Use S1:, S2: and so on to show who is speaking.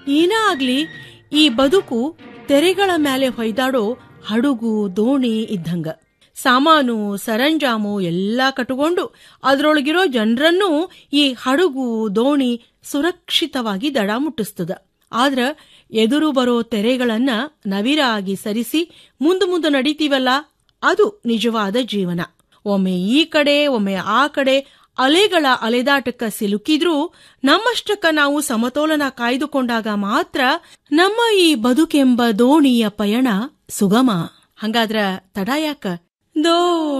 S1: ಏನ ಆಗ್ಲಿ ಈ ಬದುಕು ತೆರೆಗಳ ಮೇಲೆ ಹೊಯ್ದಾಡೋ ಹಡಗು ದೋಣಿ ಇದ್ದಂಗ ಸಾಮಾನು ಸರಂಜಾಮು ಎಲ್ಲಾ ಕಟ್ಟುಕೊಂಡು ಅದರೊಳಗಿರೋ ಜನರನ್ನೂ ಈ ಹಡಗು ದೋಣಿ ಸುರಕ್ಷಿತವಾಗಿ ದಡ ಮುಟ್ಟಿಸ್ತದ ಆದ್ರ ಎದುರು ಬರೋ ತೆರೆಗಳನ್ನ ನವಿರಾಗಿ ಸರಿಸಿ ಮುಂದೆ ಮುಂದೆ ನಡೀತೀವಲ್ಲ ಅದು ನಿಜವಾದ ಜೀವನ ಒಮ್ಮೆ ಈ ಕಡೆ ಒಮ್ಮೆ ಆ ಕಡೆ ಅಲೆಗಳ ಅಲೆದಾಟಕ್ಕ ಸಿಲುಕಿದ್ರೂ ನಮ್ಮಷ್ಟಕ್ಕ ನಾವು ಸಮತೋಲನ ಕಾಯ್ದುಕೊಂಡಾಗ ಮಾತ್ರ ನಮ್ಮ ಈ ಬದುಕೆಂಬ ದೋಣಿಯ ಪಯಣ ಸುಗಮ ಹಂಗಾದ್ರ ತಡ ಯಾಕ ದೋ